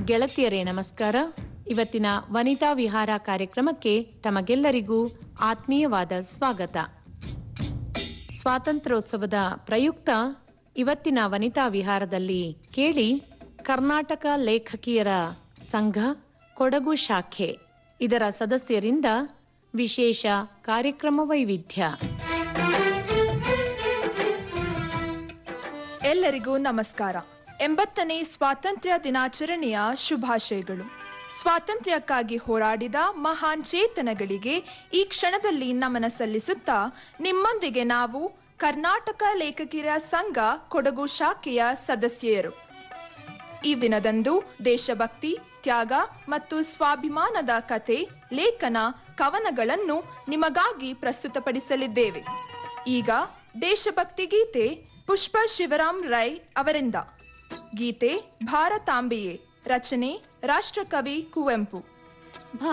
ಗೆಳತಿಯರೇ ನಮಸ್ಕಾರ ಇವತ್ತಿನ ವನಿತಾ ವಿಹಾರ ಕಾರ್ಯಕ್ರಮಕ್ಕೆ ತಮಗೆಲ್ಲರಿಗೂ ಆತ್ಮೀಯವಾದ ಸ್ವಾಗತ ಸ್ವಾತಂತ್ರ್ಯೋತ್ಸವದ ಪ್ರಯುಕ್ತ ಇವತ್ತಿನ ವನಿತಾ ವಿಹಾರದಲ್ಲಿ ಕೇಳಿ ಕರ್ನಾಟಕ ಲೇಖಕಿಯರ ಸಂಘ ಕೊಡಗು ಶಾಖೆ ಇದರ ಸದಸ್ಯರಿಂದ ವಿಶೇಷ ಕಾರ್ಯಕ್ರಮ ವೈವಿಧ್ಯ ಎಲ್ಲರಿಗೂ ನಮಸ್ಕಾರ ಎಂಬತ್ತನೇ ಸ್ವಾತಂತ್ರ್ಯ ದಿನಾಚರಣೆಯ ಶುಭಾಶಯಗಳು ಸ್ವಾತಂತ್ರ್ಯಕ್ಕಾಗಿ ಹೋರಾಡಿದ ಮಹಾನ್ ಚೇತನಗಳಿಗೆ ಈ ಕ್ಷಣದಲ್ಲಿ ನಮನ ಸಲ್ಲಿಸುತ್ತಾ ನಿಮ್ಮೊಂದಿಗೆ ನಾವು ಕರ್ನಾಟಕ ಲೇಖಕಿಯರ ಸಂಘ ಕೊಡಗು ಶಾಖೆಯ ಸದಸ್ಯರು ಈ ದಿನದಂದು ದೇಶಭಕ್ತಿ ತ್ಯಾಗ ಮತ್ತು ಸ್ವಾಭಿಮಾನದ ಕಥೆ ಲೇಖನ ಕವನಗಳನ್ನು ನಿಮಗಾಗಿ ಪ್ರಸ್ತುತಪಡಿಸಲಿದ್ದೇವೆ ಈಗ ದೇಶಭಕ್ತಿ ಗೀತೆ ಪುಷ್ಪ ಶಿವರಾಮ್ ರೈ ಅವರಿಂದ ಗೀತೆ ಭಾರತಾಂಬೆಯೇ ರಚನೆ ರಾಷ್ಟ್ರಕವಿ ಕುವೆಂಪು